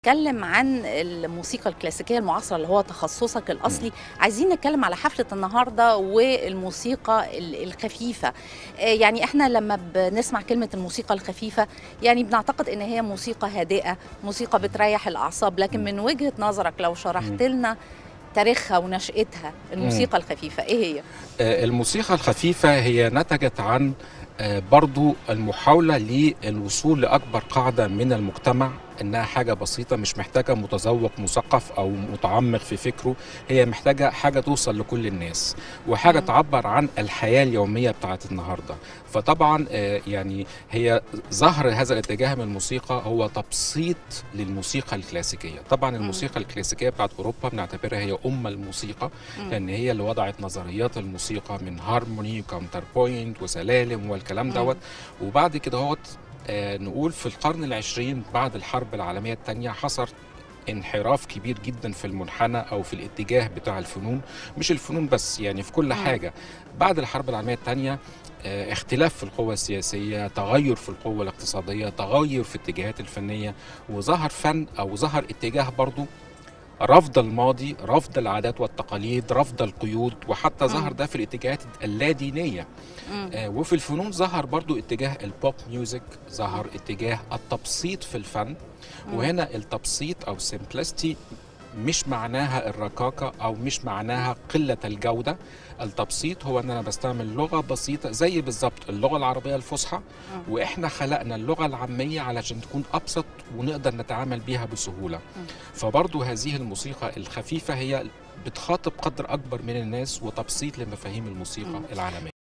نتكلم عن الموسيقى الكلاسيكيه المعاصره اللي هو تخصصك الاصلي عايزين نتكلم على حفله النهارده والموسيقى ال- الخفيفه آه، يعني احنا لما بنسمع كلمه الموسيقى الخفيفه يعني بنعتقد ان هي موسيقى هادئه موسيقى بتريح الاعصاب لكن من وجهه نظرك لو شرحت لنا تاريخها ونشأتها الموسيقى الخفيفة ايه هي؟ آه، الموسيقى الخفيفة هي نتجت عن آه، برضو المحاولة للوصول لأكبر قاعدة من المجتمع إنها حاجة بسيطة مش محتاجة متذوق مثقف أو متعمق في فكره هي محتاجة حاجة توصل لكل الناس وحاجة مم. تعبر عن الحياة اليومية بتاعت النهاردة فطبعا آه، يعني هي ظهر هذا الاتجاه من الموسيقى هو تبسيط للموسيقى الكلاسيكية طبعا الموسيقى الكلاسيكية بتاعت أوروبا بنعتبرها هي أم الموسيقى مم. لان هي اللي وضعت نظريات الموسيقى من هارموني وكاونتر بوينت وسلالم والكلام مم. دوت وبعد كده هوت آه نقول في القرن العشرين بعد الحرب العالميه الثانيه حصل انحراف كبير جدا في المنحنى او في الاتجاه بتاع الفنون مش الفنون بس يعني في كل مم. حاجه بعد الحرب العالميه الثانيه آه، اختلاف في القوة السياسية تغير في القوة الاقتصادية تغير في الاتجاهات الفنية وظهر فن أو ظهر اتجاه برضو رفض الماضي رفض العادات والتقاليد رفض القيود وحتى مم. ظهر ده في الاتجاهات اللادينية مم. آه وفي الفنون ظهر برضو اتجاه البوب ميوزك ظهر اتجاه التبسيط في الفن مم. وهنا التبسيط او simplicity مش معناها الركاكة أو مش معناها قلة الجودة التبسيط هو أن أنا بستعمل لغة بسيطة زي بالظبط اللغة العربية الفصحى مم. وإحنا خلقنا اللغة العامية علشان تكون أبسط ونقدر نتعامل بيها بسهولة مم. فبرضو هذه الموسيقى الخفيفة هي بتخاطب قدر أكبر من الناس وتبسيط لمفاهيم الموسيقى مم. العالمية